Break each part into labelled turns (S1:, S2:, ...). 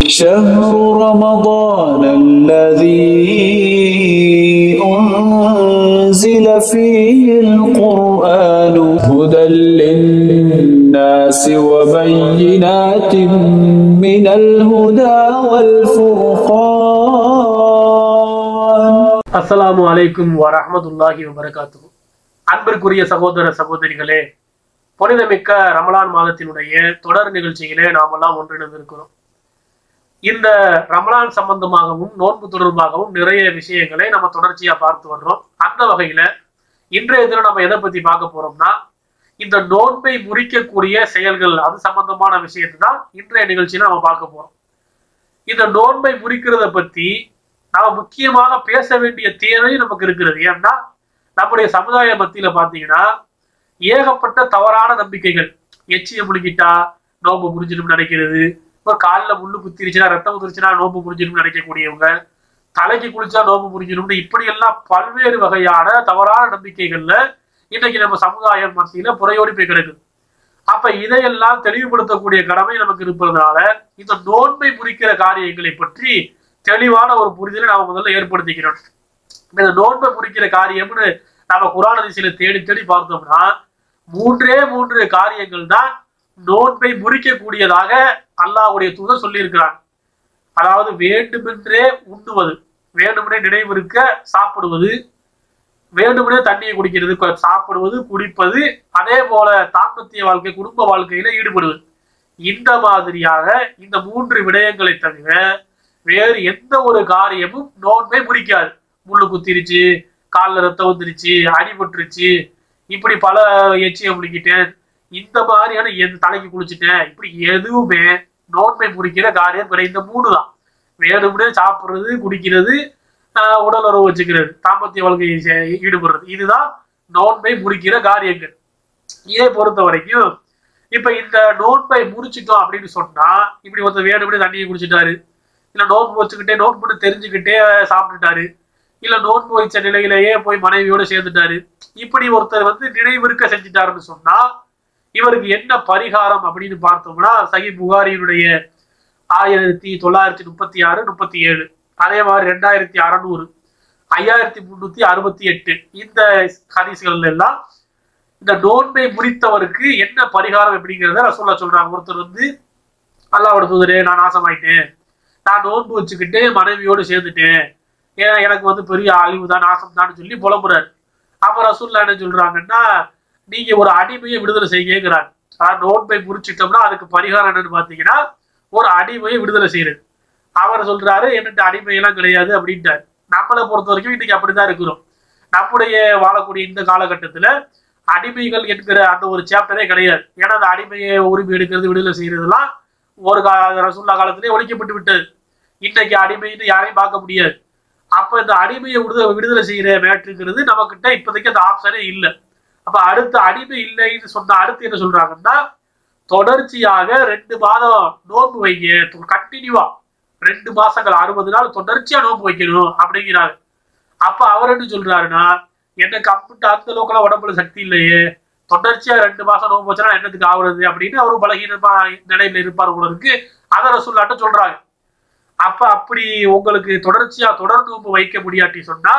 S1: شهر رمضان الذي أنزل فيه القرآن هدى للناس وبينات من الهدى والفرقان
S2: அஸ்ஸலாமு அலைக்கும் வரஹ்மத்துல்லாஹி வபரகாத்துஹு அன்பிற்குரிய சகோதர சகோதரிகளே புனிதமிக்க ரமலான் மாதத்தினுடைய தொடர் நிகழ்ச்சியிலே நாமெல்லாம் ஒன்றிணைந்திருக்கிறோம் இந்த ரமலான் சம்பந்தமாகவும் நோன்பு தொடர்பாகவும் நிறைய விஷயங்களை நம்ம தொடர்ச்சியா பார்த்து வர்றோம் அந்த வகையில இன்றைய தினம் நம்ம எதை பத்தி பார்க்க போறோம்னா இந்த நோன்பை முறிக்கக்கூடிய செயல்கள் அது சம்பந்தமான விஷயத்தை தான் இன்றைய நிகழ்ச்சியில நம்ம பார்க்க போறோம் இந்த நோன்பை முறிக்கிறத பத்தி நாம முக்கியமாக பேச வேண்டிய தேவை நமக்கு இருக்கிறது ஏன்னா நம்முடைய சமுதாய மத்தியில பாத்தீங்கன்னா ஏகப்பட்ட தவறான நம்பிக்கைகள் எச்சியை முழுகிட்டா நோம்பு முடிஞ்சிடும் நினைக்கிறது இப்போ காலில் முள்ளு குத்திருச்சுன்னா ரத்தம் குதிருச்சுன்னா நோம்பு முடிஞ்சிடும் நினைக்கக்கூடியவங்க தலைக்கு குளிச்சா நோம்பு முடிஞ்சிடும்னு இப்படி எல்லாம் பல்வேறு வகையான தவறான நம்பிக்கைகள்ல இன்னைக்கு நம்ம சமுதாயம் மத்தியில புறையோடி போய் கிடக்குது அப்ப இதையெல்லாம் தெளிவுபடுத்தக்கூடிய கடமை நமக்கு இருப்பதனால இந்த நோன்பை முறிக்கிற காரியங்களை பற்றி தெளிவான ஒரு புரிதலை நாம முதல்ல ஏற்படுத்திக்கிறோம் இந்த நோன்பை முறிக்கிற காரியம்னு நாம குரான் அதிசயில தேடி தேடி பார்த்தோம்னா மூன்றே மூன்று காரியங்கள் தான் நோன்பை முறிக்கக்கூடியதாக அல்லாஹ்வுடைய தூதர் சொல்லியிருக்கிறாங்க அதாவது வேண்டுமென்றே உண்ணுவது வேண்டுமென்றே நினைவிருக்க சாப்பிடுவது வேண்டுமெனே தண்ணியை குடிக்கிறது கு- சாப்பிடுவது குடிப்பது அதே போல தாம்பத்திய வாழ்க்கை குடும்ப வாழ்க்கையில ஈடுபடுவது இந்த மாதிரியாக இந்த மூன்று விடயங்களை தவிர வேறு எந்த ஒரு காரியமும் நோன்பை முறிக்காது முள்ளு குத்திருச்சு காலில் ரத்தம் வந்துருச்சு அடிபட்டுருச்சு இப்படி பல எச்சியை முழுக்கிட்டேன் இந்த மாதிரியான எந்த தலைக்கு குளிச்சுட்டேன் இப்படி எதுவுமே நோன்பை முறிக்கிற காரியம் கிடையாது இந்த மூணு தான் வேணும்னே சாப்பிடுறது குடிக்கிறது ஆஹ் உடல் உறவு வச்சுக்கிறது தாம்பத்திய வாழ்க்கையை செ- ஈடுபடுறது இதுதான் நோன்பை முறிக்கிற காரியங்கள் இதை பொறுத்த வரைக்கும் இப்ப இந்த நோன்பை முறிச்சிட்டோம் அப்படின்னு சொன்னா இப்படி ஒருத்தர் வேணும்னே தண்ணியை குடிச்சிட்டாரு இல்ல நோன்பு வச்சுக்கிட்டே நோன்புன்னு தெரிஞ்சுக்கிட்டே சாப்பிட்டுட்டாரு இல்ல நோன்பு வச்ச நிலையிலேயே போய் மனைவியோட சேர்ந்துட்டாரு இப்படி ஒருத்தர் வந்து நினைவிருக்க செஞ்சுட்டாருன்னு சொன்னா இவருக்கு என்ன பரிகாரம் அப்படின்னு பார்த்தோம்னா சஹி புகாரியினுடைய ஆயிரத்தி தொள்ளாயிரத்தி முப்பத்தி ஆறு முப்பத்தி ஏழு அதே மாதிரி ரெண்டாயிரத்தி அறநூறு ஐயாயிரத்தி முன்னூத்தி அறுபத்தி எட்டு இந்த ஹதீஸ்கள் எல்லாம் இந்த நோன்பை முறித்தவருக்கு என்ன பரிகாரம் எப்படிங்கிறத ரசூல்லா சொல்றாங்க ஒருத்தர் வந்து அல்லாவோட தூதரே நான் நாசமாயிட்டேன் நான் நோன்பு வச்சுக்கிட்டு மனைவியோடு சேர்ந்துட்டேன் ஏன்னா எனக்கு வந்து பெரிய அழிவு தான் நாசம் தான் சொல்லி புலம்புறாரு அப்ப ரசூல்லா என்ன சொல்றாங்கன்னா நீங்க ஒரு அடிமையை விடுதலை செய்யுங்கிறாங்க அதாவது நோன்பை முறிச்சிட்டோம்னா அதுக்கு பரிகாரம் என்னன்னு பாத்தீங்கன்னா ஒரு அடிமையை விடுதலை செய்யறது அவர் சொல்றாரு என்னட்டு அடிமையெல்லாம் கிடையாது அப்படின்ட்டாரு நம்மளை பொறுத்த வரைக்கும் இன்னைக்கு அப்படிதான் இருக்கிறோம் நம்முடைய வாழக்கூடிய இந்த காலகட்டத்துல அடிமைகள் என்கிற அந்த ஒரு சாப்டரே கிடையாது ஏன்னா அந்த அடிமையை உரிமை எடுக்கிறது விடுதலை செய்யறதெல்லாம் ஒரு கா ரசூல்லா காலத்திலே ஒழிக்கப்பட்டு விட்டது இன்னைக்கு அடிமைன்னு யாரையும் பார்க்க முடியாது அப்ப இந்த அடிமையை விடுதலை விடுதலை செய்யற மேட்ருங்கிறது நமக்கிட்ட இப்போதைக்கு அந்த ஆப்ஷனே இல்லை அப்ப அடுத்த அடிமை இல்லைன்னு சொன்ன அடுத்து என்ன சொல்றாங்கன்னா தொடர்ச்சியாக ரெண்டு மாதம் நோன்பு வைங்க கண்டினியூவா ரெண்டு மாசங்கள் அறுபது நாள் தொடர்ச்சியா நோன்பு வைக்கணும் அப்படிங்கிறாங்க அப்ப அவர் என்ன சொல்றாருன்னா எனக்கு அப்பிட்டு அந்த அளவுக்குலாம் உடம்புல சக்தி இல்லையே தொடர்ச்சியா ரெண்டு மாசம் நோன்பு வச்சா என்னத்துக்கு ஆகுறது அப்படின்னு அவரும் பலகீனமா நிலையில இருப்பார் போல இருக்கு அதை ரசூல்லாட்ட சொல்றாங்க அப்ப அப்படி உங்களுக்கு தொடர்ச்சியா தொடர் நோன்பு வைக்க முடியாட்டி சொன்னா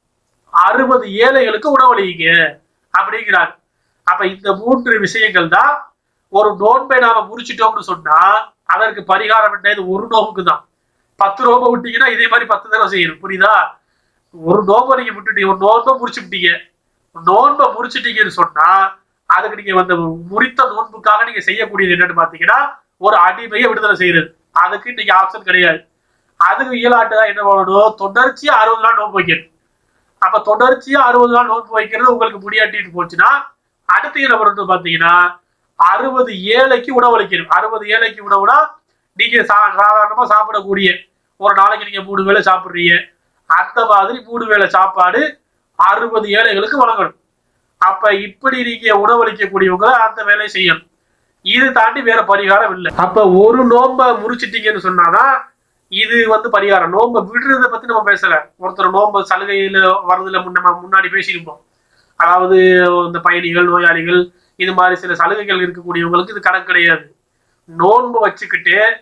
S2: அறுபது ஏழைகளுக்கு உணவளிங்க அப்படிங்கிறாங்க அப்ப இந்த மூன்று விஷயங்கள் தான் ஒரு நோன்பை நாம முடிச்சிட்டோம்னு சொன்னா அதற்கு பரிகாரம் என்ன இது ஒரு நோம்புக்கு தான் பத்து நோம்பை விட்டீங்கன்னா இதே மாதிரி பத்து தடவை செய்யணும் புரியுதா ஒரு நோம்பை நீங்க விட்டுட்டீங்க ஒரு நோன்பை முடிச்சு விட்டீங்க நோன்பை முடிச்சிட்டீங்கன்னு சொன்னா அதுக்கு நீங்க வந்து முறித்த நோன்புக்காக நீங்க செய்யக்கூடியது என்னன்னு பாத்தீங்கன்னா ஒரு அடிமையை விடுதலை செய்யறது அதுக்கு இன்னைக்கு ஆப்ஷன் கிடையாது அதுக்கு இயலாட்டு தான் என்ன பண்ணணும் தொடர்ச்சியா அறுபது நாள் நோன்பு வைக்கணும் அப்ப தொடர்ச்சியா அறுபது நாள் நோன்பு வைக்கிறது உங்களுக்கு முடியாட்டிட்டு போச்சுன்னா அடுத்து என்ன பண்ணணும் பாத்தீங்கன்னா அறுபது ஏழைக்கு உணவளிக்கணும் அறுபது ஏழைக்கு உணவுனா நீங்க சா- சாதாரணமா சாப்பிடக்கூடிய ஒரு நாளைக்கு நீங்க மூணு வேளை சாப்பிடுறீங்க அந்த மாதிரி மூணு வேளை சாப்பாடு அறுபது ஏழைகளுக்கு வழங்கணும் அப்ப இப்படி நீங்க உணவளிக்கக்கூடியவங்க அந்த வேலையை செய்யணும் இது தாண்டி வேற பரிகாரம் இல்லை அப்ப ஒரு நோம்ப முறிச்சிட்டீங்கன்னு சொன்னாதான் இது வந்து பரிகாரம் நோம்ப விடுறத பத்தி நம்ம பேசல ஒருத்தர் நோம்ப சலுகையில வர்றதுல முன்ன முன்னாடி பேசியிருப்போம் அதாவது இந்த பயணிகள் நோயாளிகள் இது மாதிரி சில சலுகைகள் இருக்கக்கூடியவங்களுக்கு இது கணக்கு கிடையாது நோன்பு வச்சுக்கிட்டு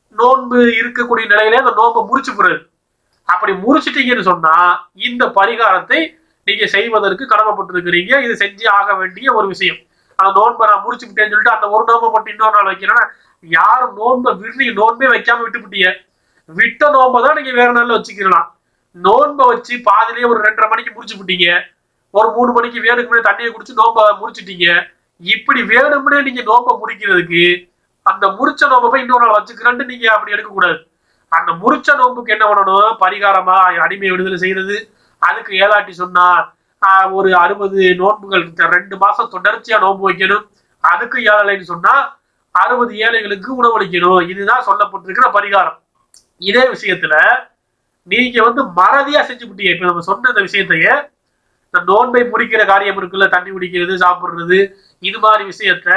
S2: நோன்பு இருக்கக்கூடிய நிலையில அந்த நோன்பை முறிச்சு போறது அப்படி முறிச்சிட்டீங்கன்னு சொன்னா இந்த பரிகாரத்தை நீங்க செய்வதற்கு கடமைப்பட்டிருக்கிறீங்க இது செஞ்சு ஆக வேண்டிய ஒரு விஷயம் அந்த நோன்பை நான் முடிச்சு விட்டேன்னு சொல்லிட்டு அந்த ஒரு நோன்பை மட்டும் இன்னொரு நாள் வைக்கிறேன்னா யாரும் நோன்பை விட்டு நீங்க நோன்பே வைக்காம விட்டுவிட்டீங்க விட்ட நோன்பை தான் நீங்க வேற நாள்ல வச்சுக்கலாம் நோன்பை வச்சு பாதிலேயே ஒரு ரெண்டரை மணிக்கு முடிச்சு விட்டீங்க ஒரு மூணு மணிக்கு வேணுக்கு முன்னாடி தண்ணியை குடிச்சு நோன்பை முடிச்சிட்டீங்க இப்படி வேணும்னே நீங்க நோன்பை முடிக்கிறதுக்கு அந்த முறிச்ச நோன்பை போய் இன்னொரு நாள் வச்சுக்கிறேன்ட்டு நீங்க அப்படி எடுக்கக்கூடாது அந்த முறிச்ச நோன்புக்கு என்ன பண்ணணும் பரிகாரமா அடிமை விடுதலை செய்யறது அதுக்கு ஏதாட்டி சொன்னா ஆஹ், ஒரு அறுபது நோன்புகள் இந்த ரெண்டு மாசம் தொடர்ச்சியா நோன்பு வைக்கணும் அதுக்கு ஏழைன்னு சொன்னா அறுபது ஏழைகளுக்கு உணவளிக்கணும் இதுதான் சொல்லப்பட்டிருக்கிற பரிகாரம் இதே விஷயத்துல நீங்க வந்து மறதியா செஞ்சு விட்டீங்க இப்ப நம்ம சொன்ன இந்த விஷயத்தையே இந்த நோன்பை முடிக்கிற காரியம் இருக்குல்ல தண்ணி குடிக்கிறது சாப்பிடுறது இது மாதிரி விஷயத்த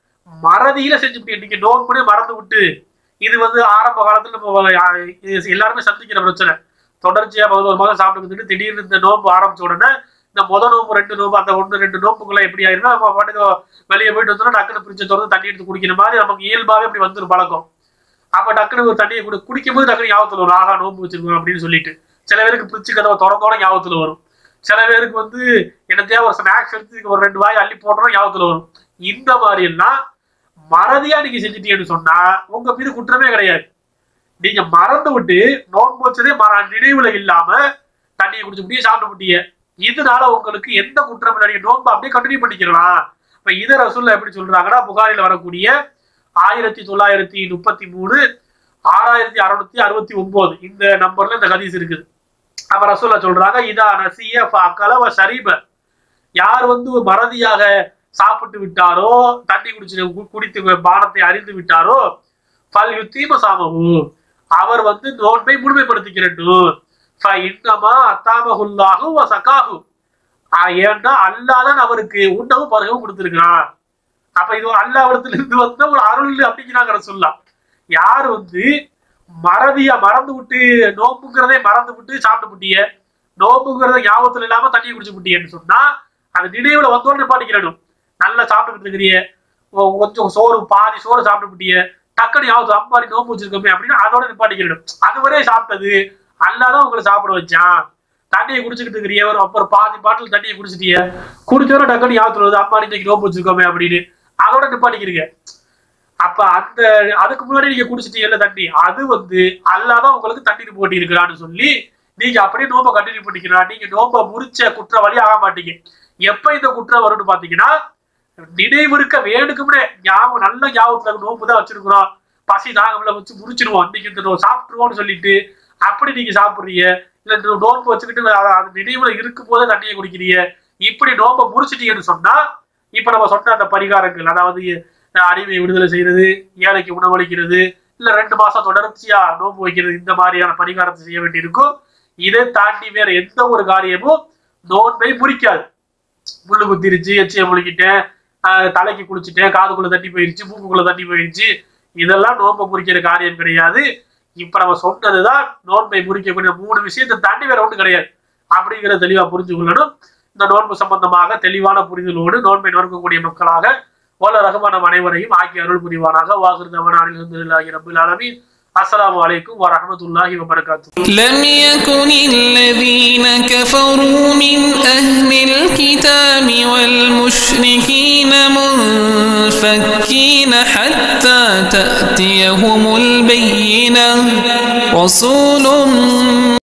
S2: மறதியில செஞ்சு விட்டீங்க நீங்க நோன்புனே மறந்து விட்டு இது வந்து ஆரம்ப காலத்துல நம்ம யா- இது எல்லாருமே சந்திக்கிற பிரச்சனை தொடர்ச்சியா பதினோரு மாதம் சாப்பிட்டு வந்துட்டு திடீர்னு இந்த நோன்பு ஆரம்பிச்ச உடனே இந்த முத நோம்பு ரெண்டு நோம்பு அந்த ஒன்று ரெண்டு நோம்புக்குள்ள எப்படி ஆயிருந்தா நம்ம பாட்டுக்கு வெளியே போயிட்டு வந்தோம்னா டக்குனு பிரிச்சு திறந்து தண்ணி எடுத்து குடிக்கிற மாதிரி நமக்கு இயல்பாவே அப்படி வந்துரும் பழக்கம் அப்ப டக்குனு ஒரு தண்ணியை குடி குடிக்கும்போது டக்குனு ஞாபகத்துல வரும் ஆகா நோம்பு வச்சிருக்கோம் அப்படின்னு சொல்லிட்டு சில பேருக்கு பிரிச்சு கதவை திறந்தோட ஞாபகத்துல வரும் சில பேருக்கு வந்து என்னத்தையா ஒரு ஸ்நாக்ஸ் எடுத்து ஒரு ரெண்டு வாய் அள்ளி போடுறோம் ஞாபகத்துல வரும் இந்த மாதிரி எல்லாம் மறதியா நீங்க செஞ்சுட்டீங்கன்னு சொன்னா உங்க மீது குற்றமே கிடையாது நீங்க மறந்து விட்டு நோன்பு வச்சதே மற நினைவுல இல்லாம தண்ணியை குடிச்சு முடிய சாப்பிட்டு விட்டீங்க இதனால உங்களுக்கு எந்த குற்றம் இல்லை நீங்க நோன்பு அப்படியே கண்டினியூ பண்ணிக்கலாம் இப்ப இத ரசூல்ல எப்படி சொல்றாங்கன்னா புகாரில வரக்கூடிய ஆயிரத்தி தொள்ளாயிரத்தி முப்பத்தி மூணு ஆறாயிரத்தி அறுநூத்தி அறுபத்தி ஒன்பது இந்த நம்பர்ல இந்த ஹதீஸ் இருக்குது அப்ப ரசூல்லா சொல்றாங்க இதா நசிய அக்கலவ ஷரீப யார் வந்து மறதியாக சாப்பிட்டு விட்டாரோ தண்ணி குடிச்சு கு- குடித்து பானத்தை அறிந்து விட்டாரோ பல் யுத்தீம சாமகு அவர் வந்து நோன்பை முழுமைப்படுத்திக்கிறட்டும் ஃப இன்னமா அத்தாமகுல்லாகு வ சகாகு ஆ, ஏன்னா அல்லாதான் அவருக்கு உண்ணவும் பருகவும் கொடுத்திருக்கிறான் அப்ப இது அல்லாவிடத்துல இருந்து வந்த ஒரு அருள் அப்படிங்கிறாங்க சொல்லலாம் யார் வந்து மறதியா மறந்து விட்டு நோம்புங்கிறதே மறந்து விட்டு சாப்பிட்டு விட்டிய நோம்புங்கிறத ஞாபகத்துல இல்லாம தண்ணியை குடிச்சு விட்டியன்னு சொன்னா அது நினைவுல வந்தோன்னு பாட்டிக்கிறணும் நல்லா சாப்பிட்டுக்கிட்டு இருக்கிறிய ஒ- கொஞ்சம் சோறு பாதி சோறு சாப்பிட்டு விட்டிய டக்குனு ஞாபகத்துல அம்பாடி நோம்பு வச்சிருக்கோமே அப்படின்னு அதோட நிப்பாட்டிக்கிறணும் அதுவரை சாப்பிட்டது அல்லாதான் உங்களை சாப்பிட வச்சான் தண்ணியை குடிச்சுக்கிட்டு இருக்கிறிய ஒரு அப்புறம் பாதி பாட்டில் தண்ணியை குடிச்சிட்டிய குடிச்சோட டக்குனு ஞாபகத்துல வருது அம்பாடி இன்னைக்கு நோம்பு வச்சிருக்கோமே அப்படின்னு அதோட நிப்பாட்டிக்கிறீங்க அப்ப அந்த அதுக்கு முன்னாடி நீங்க குடிச்சிட்டீங்கல்ல தண்ணி அது வந்து அல்லாதான் உங்களுக்கு தண்ணீர் போட்டி இருக்கிறான்னு சொல்லி நீங்க அப்படியே நோம்ப கண்டினியூ பண்ணிக்கலாம் நீங்க நோம்ப முறிச்ச குற்றவாளி ஆக மாட்டீங்க எப்ப இந்த குற்றம் வரும்னு பாத்தீங்கன்னா நினைவு இருக்க வேணுக்குமே ஞாபகம் நல்ல ஞாபகத்துல நோம்பு தான் வச்சிருக்கிறோம் பசி தாங்கல வச்சு முறிச்சிருவோம் இன்னைக்கு இந்த நோ- சாப்பிட்டுருவோம்னு சொல்லிட்டு அப்படி நீங்க சாப்பிடுறீங்க இல்ல இந்த நோன்பு வச்சுக்கிட்டு அது அது நினைவுல இருக்கும் போதே தண்ணியை குடிக்கிறீங்க இப்படி நோம்ப முறிச்சிட்டீங்கன்னு சொன்னா இப்ப நம்ம சொன்ன அந்த பரிகாரங்கள் அதாவது அஹ், அடிமை விடுதலை செய்யறது ஏழைக்கு உணவளிக்கிறது இல்ல ரெண்டு மாசம் தொடர்ச்சியா நோன்பு வைக்கிறது இந்த மாதிரியான பரிகாரத்தை செய்ய வேண்டியிருக்கும் இதை தாண்டி வேற எந்த ஒரு காரியமும் நோன்பை முறிக்காது முள்ளு குத்திருச்சு எச்சியை முழுகிட்டேன் ஆஹ் தலைக்கு குளிச்சுட்டேன் காதுக்குள்ள தண்ணி போயிருச்சு மூக்குக்குள்ள தண்ணி போயிருச்சு இதெல்லாம் நோன்பை முறிக்கிற காரியம் கிடையாது இப்ப நம்ம சொன்னதுதான் நோன்பை முறிக்கக்கூடிய மூணு விஷயத்தை தாண்டி வேற ஒண்ணும் கிடையாது அப்படிங்கிறத தெளிவா புரிஞ்சு கொள்ளணும் இந்த நோன்பு சம்பந்தமாக தெளிவான புரிதலோடு நோன்பை நோக்கக்கூடிய மக்களாக ஓல ரகமான அனைவரையும் ஆக்கி அருள் புரிவானாக வாகிருந்தவனானில் இருந்து ரபுல் ஆலமீன் அஸ்ஸலாமு அலைக்கும் வரஹ்மத்துல்லாஹி வபரகாத்து
S3: لم يكن الذين كفروا من أهل الكتاب والمشركين منفكين حتى تأتيهم البينة رسول